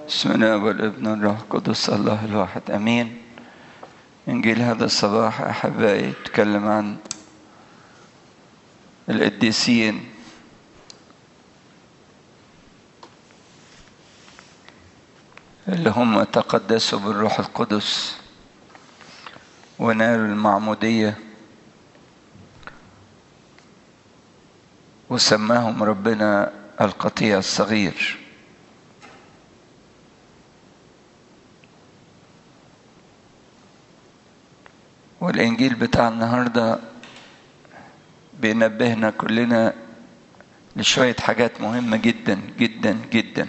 بسم الله والابن والروح القدس الله الواحد امين انجيل هذا الصباح احبائي يتكلم عن القديسين اللي هم تقدسوا بالروح القدس ونالوا المعمودية وسماهم ربنا القطيع الصغير والإنجيل بتاع النهاردة بينبهنا كلنا لشوية حاجات مهمة جدا جدا جدا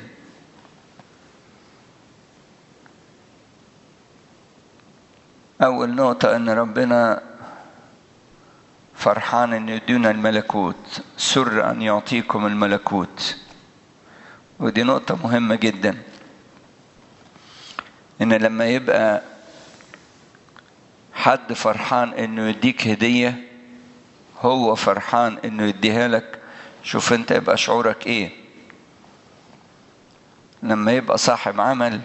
أول نقطة إن ربنا فرحان إن يدينا الملكوت سر أن يعطيكم الملكوت ودي نقطة مهمة جدا إن لما يبقى حد فرحان إنه يديك هدية هو فرحان إنه يديها لك شوف أنت يبقى شعورك إيه لما يبقى صاحب عمل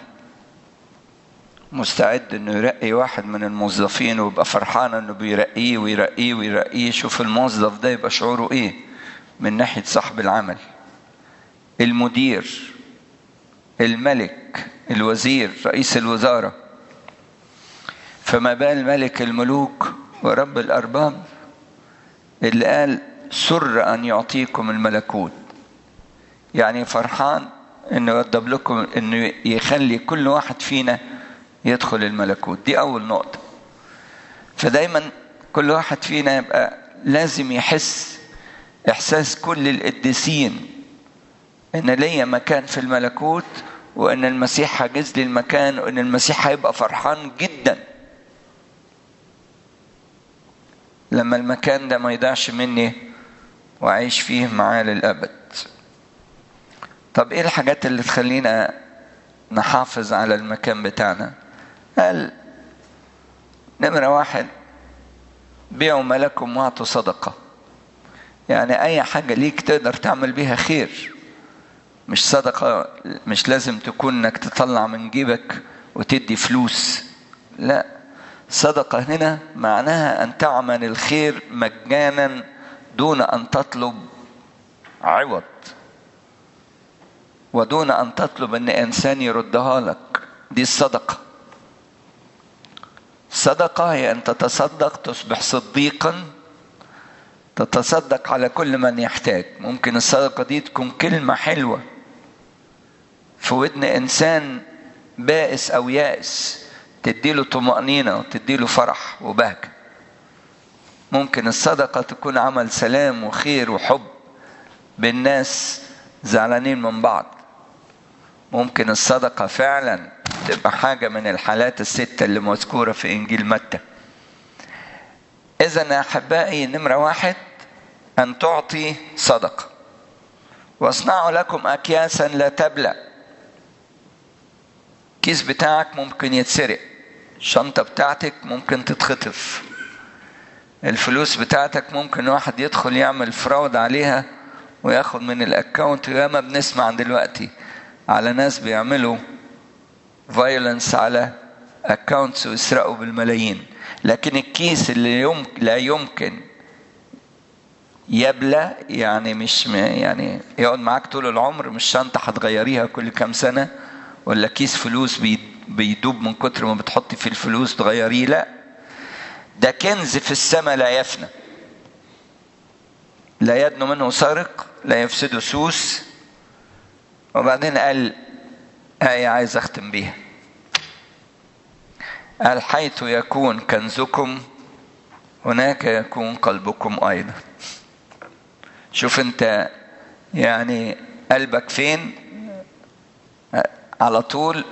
مستعد انه يرقي واحد من الموظفين ويبقى فرحان انه بيرقيه ويرقيه ويرقيه شوف الموظف ده يبقى شعوره ايه من ناحيه صاحب العمل المدير الملك الوزير رئيس الوزاره فما بال ملك الملوك ورب الارباب اللي قال سر ان يعطيكم الملكوت يعني فرحان انه يوضب لكم انه يخلي كل واحد فينا يدخل الملكوت دي أول نقطة فدايما كل واحد فينا يبقى لازم يحس إحساس كل القديسين إن ليا مكان في الملكوت وإن المسيح حاجز لي المكان وإن المسيح هيبقى فرحان جدا لما المكان ده ما يضيعش مني وأعيش فيه معاه للأبد طب إيه الحاجات اللي تخلينا نحافظ على المكان بتاعنا قال نمرة واحد بيعوا ملكم واعطوا صدقة يعني أي حاجة ليك تقدر تعمل بيها خير مش صدقة مش لازم تكون إنك تطلع من جيبك وتدي فلوس لا صدقة هنا معناها أن تعمل الخير مجانا دون أن تطلب عوض ودون أن تطلب أن إنسان يردها لك دي الصدقة الصدقة هي أن تتصدق تصبح صديقا تتصدق على كل من يحتاج ممكن الصدقة دي تكون كلمة حلوة في ودن إنسان بائس أو يائس تديله طمأنينة وتديله فرح وبهجة ممكن الصدقة تكون عمل سلام وخير وحب بين ناس زعلانين من بعض ممكن الصدقة فعلا تبقى حاجة من الحالات الستة اللي مذكورة في إنجيل متى إذا أحبائي نمرة واحد أن تعطي صدقة واصنعوا لكم أكياسا لا تبلى كيس بتاعك ممكن يتسرق الشنطة بتاعتك ممكن تتخطف الفلوس بتاعتك ممكن واحد يدخل يعمل فراود عليها وياخد من الاكونت وياما بنسمع دلوقتي على ناس بيعملوا فايولنس على اكونتس ويسرقوا بالملايين لكن الكيس اللي يمكن لا يمكن يبلى يعني مش يعني يقعد معاك طول العمر مش شنطه هتغيريها كل كام سنه ولا كيس فلوس بيدوب من كتر ما بتحطي في الفلوس تغيريه لا ده كنز في السماء لا يفنى لا يدنو منه سارق لا يفسد سوس وبعدين قال آية عايز أختم بيها قال حيث يكون كنزكم هناك يكون قلبكم أيضا شوف أنت يعني قلبك فين على طول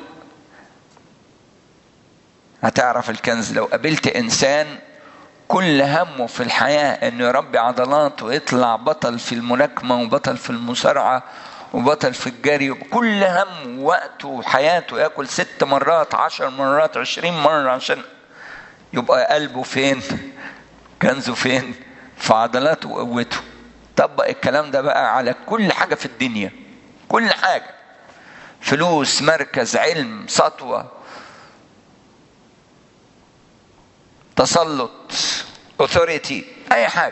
هتعرف الكنز لو قابلت إنسان كل همه في الحياة انه يربي عضلات ويطلع بطل في الملاكمة وبطل في المصارعة وبطل في الجري كل هم وقته وحياته ياكل ست مرات عشر مرات عشرين مرة عشان يبقى قلبه فين كنزه فين في عضلاته وقوته طبق الكلام ده بقى على كل حاجة في الدنيا كل حاجة فلوس مركز علم سطوة تسلط authority أي حاجة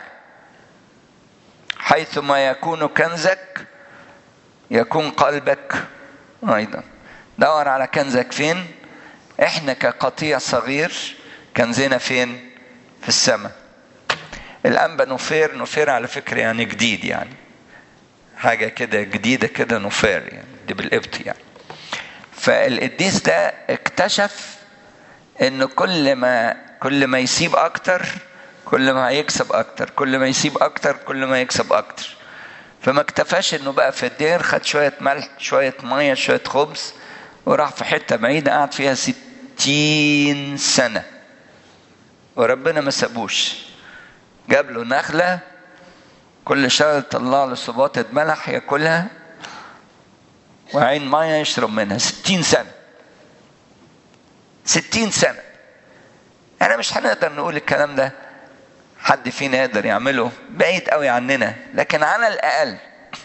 حيثما يكون كنزك يكون قلبك أيضا دور على كنزك فين احنا كقطيع صغير كنزنا فين في السماء الأنبا نوفير نوفير على فكرة يعني جديد يعني حاجة كده جديدة كده نوفير يعني دي بالقبط يعني فالقديس ده اكتشف ان كل ما كل ما يسيب اكتر كل ما هيكسب اكتر كل ما يسيب اكتر كل ما يكسب اكتر فما اكتفاش انه بقى في الدير خد شوية ملح شوية مية شوية خبز وراح في حتة بعيدة قعد فيها ستين سنة وربنا ما سابوش جاب له نخلة كل شهر طلع له صباطة ملح ياكلها وعين مية يشرب منها ستين سنة ستين سنة أنا مش هنقدر نقول الكلام ده حد فينا يقدر يعمله بعيد قوي عننا لكن على الأقل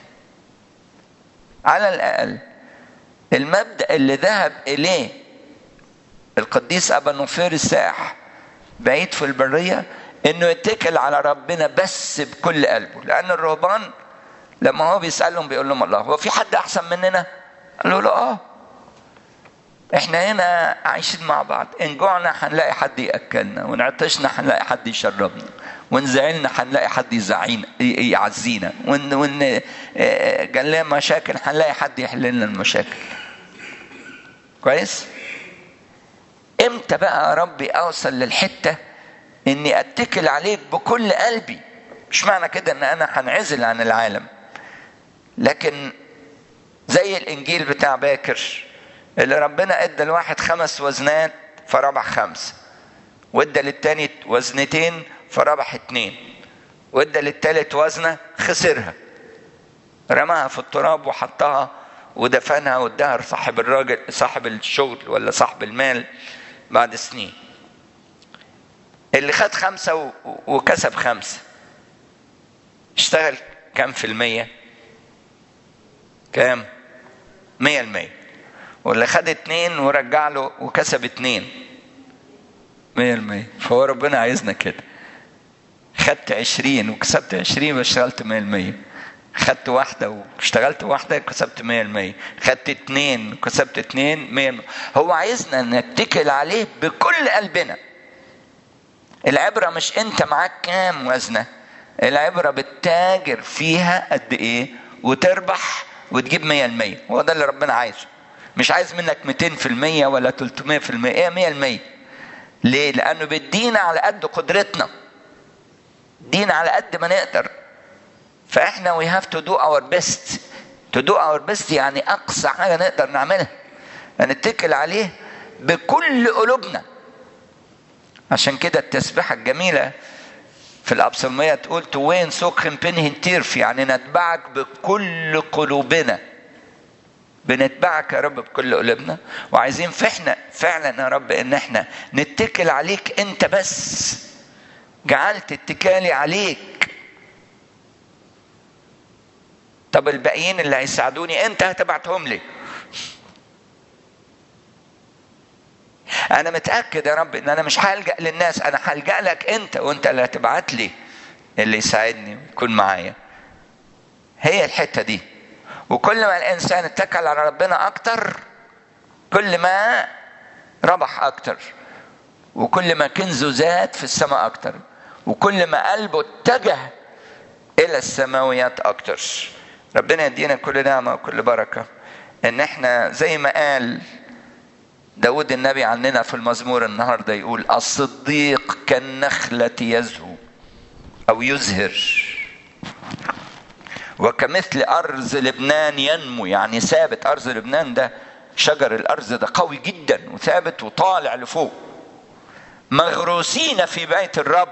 على الأقل المبدأ اللي ذهب إليه القديس أبا نوفير الساح بعيد في البرية إنه يتكل على ربنا بس بكل قلبه لأن الرهبان لما هو بيسألهم بيقول لهم الله هو في حد أحسن مننا؟ قالوا له آه احنا هنا عايشين مع بعض ان جوعنا هنلاقي حد ياكلنا وان عطشنا هنلاقي حد يشربنا وان زعلنا هنلاقي حد يزعينا يعزينا وان وان جالنا مشاكل هنلاقي حد يحل لنا المشاكل كويس امتى بقى يا ربي اوصل للحته اني اتكل عليك بكل قلبي مش معنى كده ان انا هنعزل عن العالم لكن زي الانجيل بتاع باكر اللي ربنا ادى الواحد خمس وزنات فربح خمسه وادى للتاني وزنتين فربح اتنين وادى للتالت وزنه خسرها رماها في التراب وحطها ودفنها واداها صاحب الراجل صاحب الشغل ولا صاحب المال بعد سنين اللي خد خمسة وكسب خمسة اشتغل كام في المية كام مية المية واللي خد اتنين ورجع له وكسب اتنين مية المية فهو ربنا عايزنا كده خدت عشرين وكسبت عشرين واشتغلت مية المية خدت واحدة واشتغلت واحدة كسبت مية المية خدت اتنين وكسبت اتنين مية المية هو عايزنا نتكل عليه بكل قلبنا العبرة مش انت معاك كام وزنة العبرة بتتاجر فيها قد ايه وتربح وتجيب مية المية هو ده اللي ربنا عايزه مش عايز منك 200% ولا 300% ايه 100% ليه؟ لأنه بيدينا على قد قدرتنا دينا على قد ما نقدر فاحنا we have to do our best to do our best يعني أقصى حاجة نقدر نعملها نتكل عليه بكل قلوبنا عشان كده التسبيحة الجميلة في الأبصرمية تقول توين سوخن بنهن تيرف يعني نتبعك بكل قلوبنا بنتبعك يا رب بكل قلوبنا وعايزين فاحنا فعلا يا رب ان احنا نتكل عليك انت بس جعلت اتكالي عليك طب الباقيين اللي هيساعدوني انت هتبعتهم لي انا متاكد يا رب ان انا مش هلجا للناس انا هلجا لك انت وانت اللي هتبعت لي اللي يساعدني ويكون معايا هي الحته دي وكل ما الانسان اتكل على ربنا اكتر كل ما ربح اكتر وكل ما كنزه زاد في السماء اكتر وكل ما قلبه اتجه الى السماويات اكتر ربنا يدينا كل نعمه وكل بركه ان احنا زي ما قال داود النبي عننا في المزمور النهارده يقول الصديق كالنخله يزهو او يزهر وكمثل أرز لبنان ينمو يعني ثابت أرز لبنان ده شجر الأرز ده قوي جدا وثابت وطالع لفوق مغروسين في بيت الرب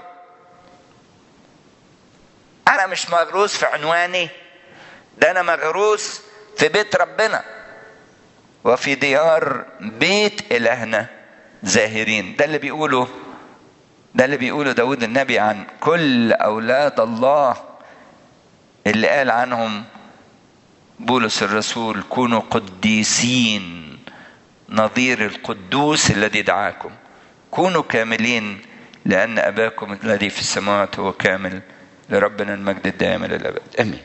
أنا مش مغروس في عنواني ده أنا مغروس في بيت ربنا وفي ديار بيت إلهنا زاهرين ده اللي بيقوله ده اللي بيقوله داود النبي عن كل أولاد الله اللي قال عنهم بولس الرسول كونوا قديسين نظير القدوس الذي دعاكم كونوا كاملين لأن أباكم الذي في السماوات هو كامل لربنا المجد الدائم إلى الأبد آمين